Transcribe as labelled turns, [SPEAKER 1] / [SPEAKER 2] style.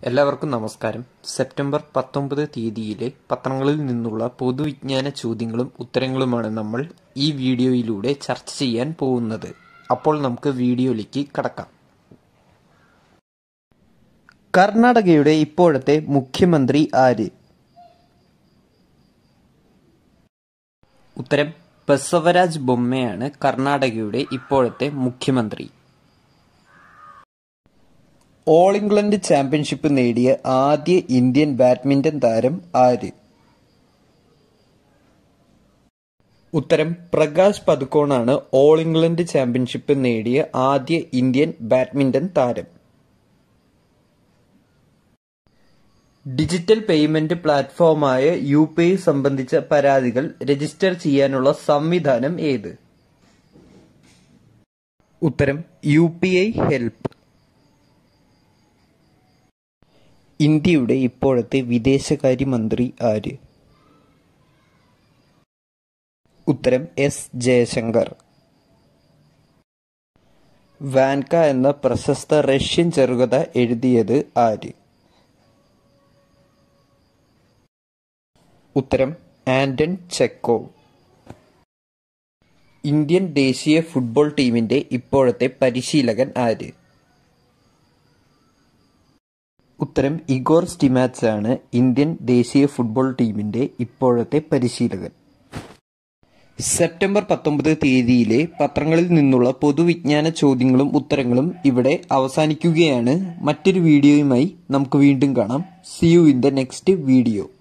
[SPEAKER 1] എല്ലാവർക്കും നമസ്കാരം സെപ്റ്റംബർ പത്തൊമ്പത് തീയതിയിലെ പത്രങ്ങളിൽ നിന്നുള്ള പൊതുവിജ്ഞാന ചോദ്യങ്ങളും ഉത്തരങ്ങളുമാണ് നമ്മൾ ഈ വീഡിയോയിലൂടെ ചർച്ച ചെയ്യാൻ പോകുന്നത് അപ്പോൾ നമുക്ക് വീഡിയോയിലേക്ക് കടക്കാം കർണാടകയുടെ ഇപ്പോഴത്തെ മുഖ്യമന്ത്രി ആര് ഉത്തരം ബസവരാജ് ബൊമ്മയാണ് കർണാടകയുടെ ഇപ്പോഴത്തെ മുഖ്യമന്ത്രി ഓൾ ഇംഗ്ലണ്ട് ചാമ്പ്യൻഷിപ്പ് നേടിയ ആദ്യ ഇന്ത്യൻ ബാഡ്മിന്റൺ താരം ആര് ഉത്തരം പ്രകാശ് പതുക്കോണാണ് ഓൾ ഇംഗ്ലണ്ട് ചാമ്പ്യൻഷിപ്പ് നേടിയ ആദ്യ ഇന്ത്യൻ ബാഡ്മിന്റൺ താരം ഡിജിറ്റൽ പേയ്മെന്റ് പ്ലാറ്റ്ഫോമായ യു പി ഐ സംബന്ധിച്ച പരാതികൾ രജിസ്റ്റർ ചെയ്യാനുള്ള സംവിധാനം ഏത് ഉത്തരം യു പി ഐ ഹെൽപ്പ് ഇന്ത്യയുടെ ഇപ്പോഴത്തെ വിദേശകാര്യമന്ത്രി ആര് ഉത്തരം എസ് ജയശങ്കർ വാൻക എന്ന പ്രശസ്ത റഷ്യൻ ചെറുകഥ എഴുതിയത് ആര് ഉത്തരം ആന്റൺ ചെക്കോവ് ഇന്ത്യൻ ദേശീയ ഫുട്ബോൾ ടീമിന്റെ ഇപ്പോഴത്തെ പരിശീലകൻ ആര് ഉത്തരം ഇഗോർ സ്റ്റിമാറ്റ്സ് ആണ് ഇന്ത്യൻ ദേശീയ ഫുട്ബോൾ ടീമിന്റെ ഇപ്പോഴത്തെ പരിശീലകൻ സെപ്റ്റംബർ പത്തൊമ്പത് തീയതിയിലെ പത്രങ്ങളിൽ നിന്നുള്ള പൊതുവിജ്ഞാന ചോദ്യങ്ങളും ഉത്തരങ്ങളും ഇവിടെ അവസാനിക്കുകയാണ് മറ്റൊരു വീഡിയോയുമായി നമുക്ക് വീണ്ടും കാണാം see you in the next video